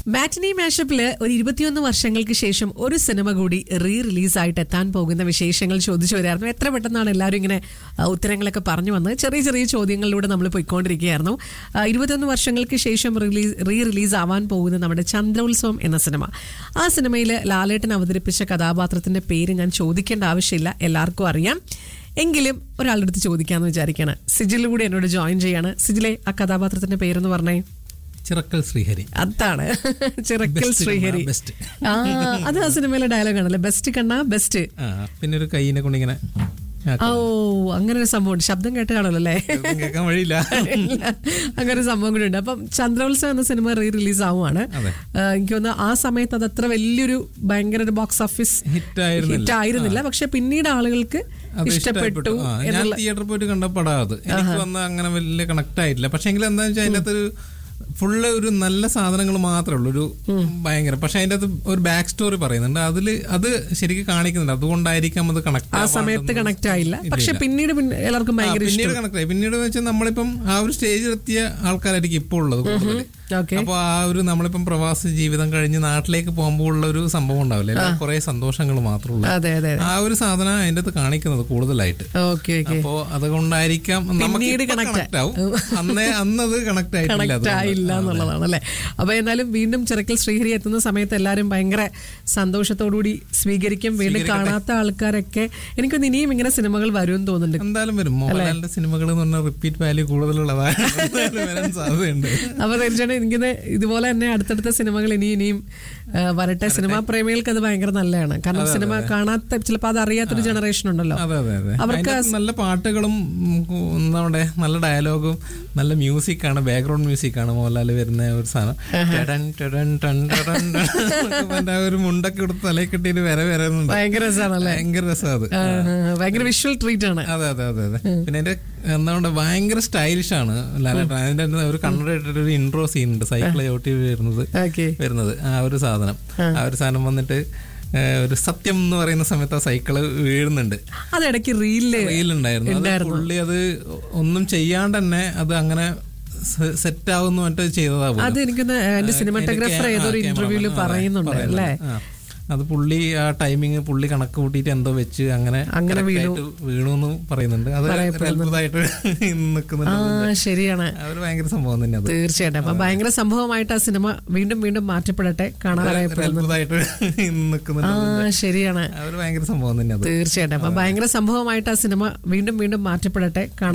മാറ്റിനി മാഷപ്പില് ഒരു ഇരുപത്തിയൊന്ന് വർഷങ്ങൾക്ക് ശേഷം ഒരു സിനിമ കൂടി റീ റിലീസായിട്ട് എത്താൻ പോകുന്ന വിശേഷങ്ങൾ ചോദിച്ചു വരായിരുന്നു എത്ര പെട്ടെന്നാണ് എല്ലാവരും ഇങ്ങനെ ആ, ഉത്തരങ്ങളൊക്കെ പറഞ്ഞു വന്നത് ചെറിയ ചെറിയ ചോദ്യങ്ങളിലൂടെ നമ്മൾ പോയിക്കൊണ്ടിരിക്കുകയായിരുന്നു ആ, ഇരുപത്തിയൊന്ന് വർഷങ്ങൾക്ക് ശേഷം റിലീസ് റീ റിലീസ് ആവാൻ പോകുന്ന നമ്മുടെ ചന്ദ്രോത്സവം എന്ന സിനിമ ആ സിനിമയിൽ ലാലേട്ടൻ അവതരിപ്പിച്ച കഥാപാത്രത്തിന്റെ പേര് ഞാൻ ചോദിക്കേണ്ട ആവശ്യമില്ല എല്ലാവർക്കും അറിയാം എങ്കിലും ഒരാളുടെ അടുത്ത് ചോദിക്കാമെന്ന് വിചാരിക്കുകയാണ് സിജിൽ കൂടി എന്നോട് ജോയിൻ ചെയ്യാണ് സിജിലെ ആ കഥാപാത്രത്തിന്റെ പേരെന്ന് പറഞ്ഞേ ചിറക്കൽ ശ്രീഹരി അതാണ് ചിറക്കൽ Best ശ്രീഹരി കണ്ണാ, best. ആ അത് ആ സിനിമയിലെ ഡയലോഗ് ആണല്ലേ ബെസ്റ്റ് കണ്ണ ബെസ്റ്റ് ആ പിന്നെ ഒരു കൈയിനെ കൊണ്ട് ഇങ്ങനെ ഓ അങ്ങനെ ഒരു സംഭവം ഉണ്ട് ശബ്ദം കേട്ട് കാണുമല്ലോ അല്ലേ കേൾക്കാൻ വഴിയില്ല ഇല്ല. അങ്ങനെ ഒരു സംഭവം കൂടി ഉണ്ട് അപ്പം ചന്ദ്രോത്സവം എന്ന സിനിമ റീ റിലീസ് ആവുകയാണ് അതെ. ആ, എനിക്ക് തോന്നുന്നു ആ സമയത്ത് അത് അത്ര വലിയൊരു ഭയങ്കര ഒരു ബോക്സ് ഓഫീസ് ഹിറ്റ് ആയിരുന്നില്ല ഹിറ്റ് ആയിരുന്നില്ല പക്ഷെ പിന്നീട് ആളുകൾക്ക് അത് ഇഷ്ടപ്പെട്ടു ആ, ഞാൻ എന്നുള്ള തിയേറ്ററിൽ പോയിട്ട് കണ്ട പടാ അത് എനിക്ക് വന്ന അങ്ങനെ വലിയ കണക്ട് ആയിട്ടില്ല പക്ഷെ എങ്കിൽ എന്താ വെച്ചാൽ അതിന്റെ അകത്തൊരു ഫുള്ള് ഒരു നല്ല സാധനങ്ങൾ മാത്രമേ ഉള്ളൂ ഒരു ഭയങ്കര പക്ഷെ അതിന്റെ അകത്ത് ഒരു ബാക്ക് സ്റ്റോറി പറയുന്നുണ്ട് അതില് അത് ശരിക്കും കാണിക്കുന്നുണ്ട് അതുകൊണ്ടായിരിക്കാം അത് കണക്ട് ആ സമയത്ത് കണക്ട് ആയില്ല പക്ഷെ പിന്നീട് പിന്നെ എല്ലാവർക്കും ഭയങ്കര പിന്നീട് കണക്ട് ആയി പിന്നീട് വെച്ചാൽ നമ്മളിപ്പം ആ ഒരു സ്റ്റേജിലെത്തിയ ആൾക്കാരായിരിക്കും ഇപ്പോൾ ഉള്ളത് കൂടുതൽ ഓക്കെ അപ്പൊ ആ ഒരു നമ്മളിപ്പം പ്രവാസ ജീവിതം കഴിഞ്ഞ് നാട്ടിലേക്ക് പോകുമ്പോൾ ഉള്ള ഒരു സംഭവം ഉണ്ടാവില്ല കുറെ സന്തോഷങ്ങൾ മാത്രമുള്ള അതെ അതെ ആ ഒരു സാധനം അതിന്റെ അകത്ത് കാണിക്കുന്നത് കൂടുതലായിട്ട് ഓക്കെ ഓക്കെ അപ്പോ അതുകൊണ്ടായിരിക്കാം നമുക്ക് പിന്നീട് ഇപ്പൊ connect connect ആവും അന്നേ അന്നത് കണക്ട് ആയിട്ടില്ല കണക്ട് അതുകൊണ്ട്. ആയില്ല എന്നുള്ളതാണ് അല്ലെ അപ്പൊ എന്നാലും വീണ്ടും ചിറക്കൽ ശ്രീഹരി എത്തുന്ന സമയത്ത് എല്ലാവരും ഭയങ്കര സന്തോഷത്തോടുകൂടി സ്വീകരിക്കും വീണ്ടും കാണാത്ത ആൾക്കാരൊക്കെ എനിക്കൊന്ന് ഇനിയും ഇങ്ങനെ സിനിമകൾ വരും തോന്നുന്നുണ്ട് എന്തായാലും വരും മോഹൻലാലിന്റെ സിനിമകൾ എന്ന് പറഞ്ഞാൽ റിപ്പീറ്റ് വാല്യൂ കൂടുതലുള്ളതാണ് എന്തായാലും വരാൻ സാധ്യതയുണ്ട് അപ്പൊ തീർച്ചയായിട്ടും എനിക്കിത് ഇതുപോലെ തന്നെ അടുത്തടുത്ത സിനിമകൾ ഇനി ഇനിയും ആ, വരട്ടെ സിനിമാ പ്രേമികൾക്ക് അത് ഭയങ്കര നല്ലതാണ് കാരണം സിനിമ കാണാത്ത ചിലപ്പോൾ അത് അറിയാത്തൊരു ജനറേഷൻ ഉണ്ടല്ലോ അതെ അതെ അതെ അവർക്ക് അതിനകത്ത് നല്ല പാട്ടുകളും ഉം, കു- നമ്മുടെ നല്ല ഡയലോഗും നല്ല മ്യൂസിക് ആണ് ബാക്ക്ഗ്രൗണ്ട് മ്യൂസിക് ആണ് മോഹൻലാൽ വരുന്ന ഒരു സാധനം ടെടൻ, ടെടൻ, ടൺ, ടടൻ, ടൺ എന്നൊക്കെ പറഞ്ഞ് ആ ഒരു മുണ്ടൊക്കെ എടുത്ത് തലയിൽ കെട്ടിയിട്ട് വര വരുന്നുണ്ട് ഭയങ്കര രസമാണല്ലേ ഭയങ്കര രസം അത് ആ, ആ, ഭയങ്കര വിഷ്വൽ ട്രീറ്റ് ആണ് അതെ അതെ അതെ അതെ പിന്നെ അതിന്റെ എന്താ പറയുക ഭയങ്കര സ്റ്റൈലിഷ് ആണ് ലാലേട്ടൻ അതിന്റെ തന്നെ ഒരു കണ്ണട ഇട്ടിട്ട് ഒരു ഇൻട്രോ സീൻ ഉണ്ട് സൈക്കിൾ ചവിട്ടി വരുന്നത് ഓക്കെ വരുന്നത് ആ ഒരു സാധനം ആ ഒരു സാധനം വന്നിട്ട് ഏ, ഒരു സത്യം എന്ന് പറയുന്ന സമയത്ത് ആ സൈക്കിള് വീഴുന്നുണ്ട് അത് ഇടയ്ക്ക് റീലില് റീലുണ്ടായിരുന്നു അത് പുള്ളി അത് ഒന്നും ചെയ്യാണ്ട് തന്നെ അത് അങ്ങനെ സെറ്റ് ആവുന്നു മറ്റേ ചെയ്തതാ പോലും. അത് എനിക്കൊന്ന് എന്റെ സിനിമാറ്റോഗ്രാഫർ ആ, ഏതൊരു cameraman, ഇന്റർവ്യൂല് അതെ, പറയുന്നുണ്ട് പറയുന്നുണ്ട്. അല്ലേ ആ. അത് പുള്ളി ആ ടൈമിങ് പുള്ളി കണക്ക് കൂട്ടിയിട്ട് എന്തോ വെച്ച് അങ്ങനെ അങ്ങനെ correct വീണു. ആയിട്ട് വീണു എന്ന് പറയുന്നുണ്ട് അത് അത്ഭുതമായിട്ട് നിൽക്കുന്നുണ്ട് ആ ശരിയാണ് അവർ ഭയങ്കര സംഭവം തന്നെ അത് തീർച്ചയായിട്ടും അപ്പൊ ഭയങ്കര സംഭവമായിട്ട് ആ സിനിമ വീണ്ടും വീണ്ടും മാറ്റപ്പെടട്ടെ കാണാറായപ്പെടുന്നു അത്ഭുതമായിട്ട് നിൽക്കുന്നുണ്ട് ആ ശരിയാണ് അവർ ഭയങ്കര സംഭവം തന്നെ അത് തീർച്ചയായിട്ടും അപ്പൊ ഭയങ്കര സംഭവമായിട്ട് ആ സിനിമ വീണ്ടും വീണ്ടും മാറ്റപ്പെടട്ടെ കാണാൻ